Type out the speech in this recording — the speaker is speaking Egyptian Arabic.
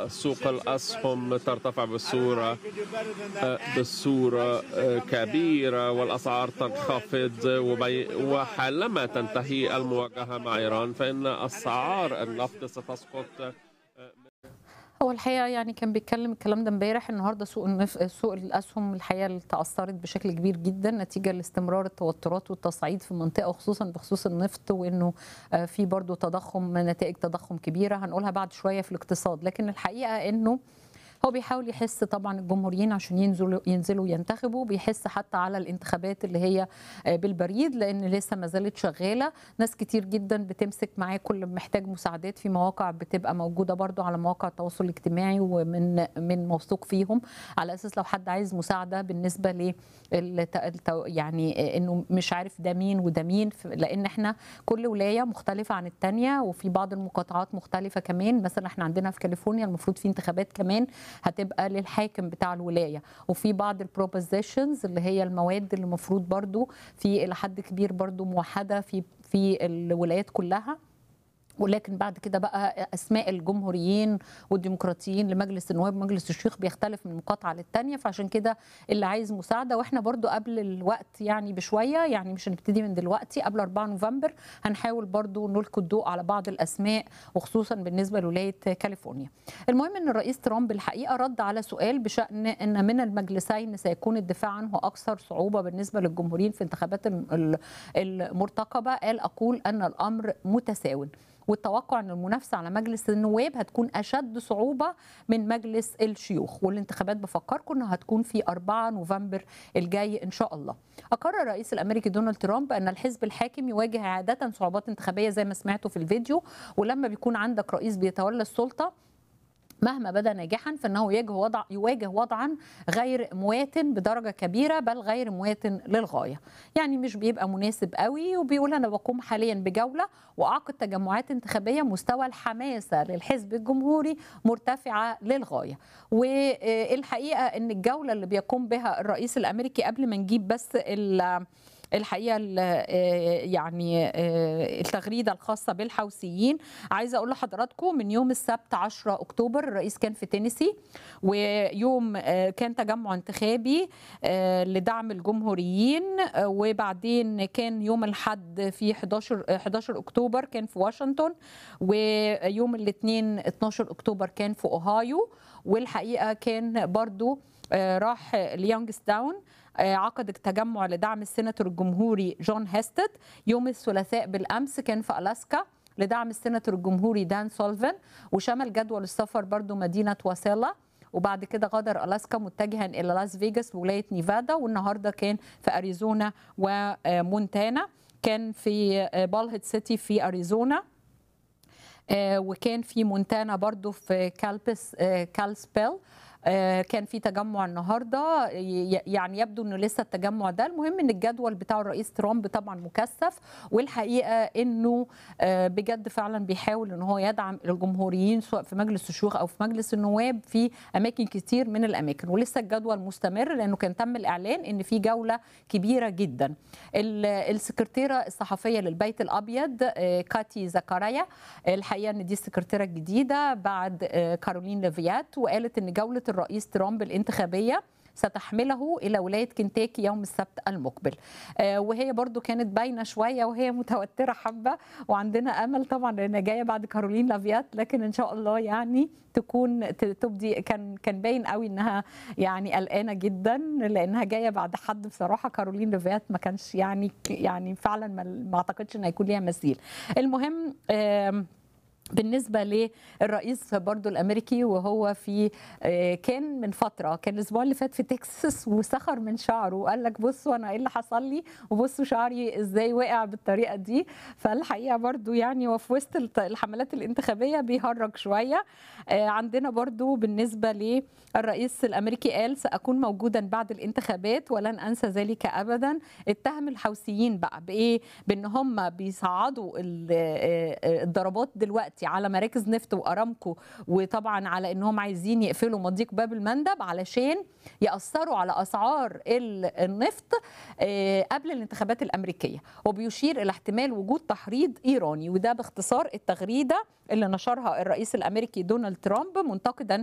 وسوق الأسهم ترتفع بصورة بصورة كبيرة والأسعار تنخفض وحالما تنتهي المواجهة مع إيران فإن أسعار النفط ستسقط هو الحقيقه يعني كان بيتكلم الكلام ده امبارح النهارده سوق النف... سوق الاسهم الحقيقه اللي تاثرت بشكل كبير جدا نتيجه لاستمرار التوترات والتصعيد في المنطقه وخصوصا بخصوص النفط وانه في برضه تضخم نتائج تضخم كبيره هنقولها بعد شويه في الاقتصاد لكن الحقيقه انه هو بيحاول يحس طبعا الجمهوريين عشان ينزلوا ينزلوا ينتخبوا بيحس حتى على الانتخابات اللي هي بالبريد لان لسه ما زالت شغاله ناس كتير جدا بتمسك معاه كل محتاج مساعدات في مواقع بتبقى موجوده برضو على مواقع التواصل الاجتماعي ومن من موثوق فيهم على اساس لو حد عايز مساعده بالنسبه ل يعني انه مش عارف ده مين وده مين لان احنا كل ولايه مختلفه عن الثانيه وفي بعض المقاطعات مختلفه كمان مثلا احنا عندنا في كاليفورنيا المفروض في انتخابات كمان هتبقى للحاكم بتاع الولايه وفي بعض البروبوزيشنز اللي هي المواد اللي المفروض برضو في الى حد كبير برضو موحده في في الولايات كلها ولكن بعد كده بقى اسماء الجمهوريين والديمقراطيين لمجلس النواب ومجلس الشيوخ بيختلف من مقاطعه للتانيه فعشان كده اللي عايز مساعده واحنا برضو قبل الوقت يعني بشويه يعني مش هنبتدي من دلوقتي قبل 4 نوفمبر هنحاول برضو نلقي الضوء على بعض الاسماء وخصوصا بالنسبه لولايه كاليفورنيا. المهم ان الرئيس ترامب الحقيقه رد على سؤال بشان ان من المجلسين سيكون الدفاع عنه اكثر صعوبه بالنسبه للجمهوريين في انتخابات المرتقبه قال اقول ان الامر متساو والتوقع ان المنافسه على مجلس النواب هتكون اشد صعوبه من مجلس الشيوخ والانتخابات بفكركم انها هتكون في 4 نوفمبر الجاي ان شاء الله. اقر الرئيس الامريكي دونالد ترامب ان الحزب الحاكم يواجه عاده صعوبات انتخابيه زي ما سمعتوا في الفيديو ولما بيكون عندك رئيس بيتولى السلطه مهما بدا ناجحا فانه يواجه وضع يواجه وضعا غير مواتن بدرجه كبيره بل غير مواتن للغايه يعني مش بيبقى مناسب قوي وبيقول انا بقوم حاليا بجوله واعقد تجمعات انتخابيه مستوى الحماسه للحزب الجمهوري مرتفعه للغايه والحقيقه ان الجوله اللي بيقوم بها الرئيس الامريكي قبل ما نجيب بس الحقيقه يعني التغريده الخاصه بالحوثيين عايزه اقول لحضراتكم من يوم السبت 10 اكتوبر الرئيس كان في تينيسي ويوم كان تجمع انتخابي لدعم الجمهوريين وبعدين كان يوم الاحد في 11 11 اكتوبر كان في واشنطن ويوم الاثنين 12 اكتوبر كان في اوهايو والحقيقه كان برضو راح ليونجستاون عقد تجمع لدعم السيناتور الجمهوري جون هيستد يوم الثلاثاء بالامس كان في الاسكا لدعم السيناتور الجمهوري دان سولفن وشمل جدول السفر برضو مدينه واسيلا وبعد كده غادر الاسكا متجها الى لاس فيجاس ولايه نيفادا والنهارده كان في اريزونا ومونتانا كان في بالهيد سيتي في اريزونا وكان في مونتانا برضو في كالبس كالسبيل كان في تجمع النهارده يعني يبدو انه لسه التجمع ده المهم ان الجدول بتاع الرئيس ترامب طبعا مكثف والحقيقه انه بجد فعلا بيحاول ان هو يدعم الجمهوريين سواء في مجلس الشيوخ او في مجلس النواب في اماكن كتير من الاماكن ولسه الجدول مستمر لانه كان تم الاعلان ان في جوله كبيره جدا السكرتيره الصحفيه للبيت الابيض كاتي زكريا الحقيقه ان دي السكرتيره الجديده بعد كارولين ليفيات وقالت ان جوله الرئيس ترامب الانتخابيه ستحمله الى ولايه كنتاكي يوم السبت المقبل آه وهي برضو كانت باينه شويه وهي متوتره حبه وعندنا امل طبعا لانها جايه بعد كارولين لافيات لكن ان شاء الله يعني تكون تبدي كان كان باين قوي انها يعني قلقانه جدا لانها جايه بعد حد بصراحه كارولين لافيات ما كانش يعني يعني فعلا ما اعتقدش ان هيكون ليها مثيل المهم آه بالنسبه للرئيس برضو الامريكي وهو في كان من فتره كان الاسبوع اللي فات في تكساس وسخر من شعره وقال لك بصوا انا ايه اللي حصل لي وبصوا شعري ازاي وقع بالطريقه دي فالحقيقه برضو يعني هو في وسط الحملات الانتخابيه بيهرج شويه عندنا برضو بالنسبه للرئيس الامريكي قال ساكون موجودا بعد الانتخابات ولن انسى ذلك ابدا اتهم الحوثيين بقى بايه بان هم بيصعدوا الضربات دلوقتي دلوقتي على مراكز نفط وارامكو وطبعا على انهم عايزين يقفلوا مضيق باب المندب علشان ياثروا على اسعار النفط قبل الانتخابات الامريكيه وبيشير الى احتمال وجود تحريض ايراني وده باختصار التغريده اللي نشرها الرئيس الامريكي دونالد ترامب منتقدا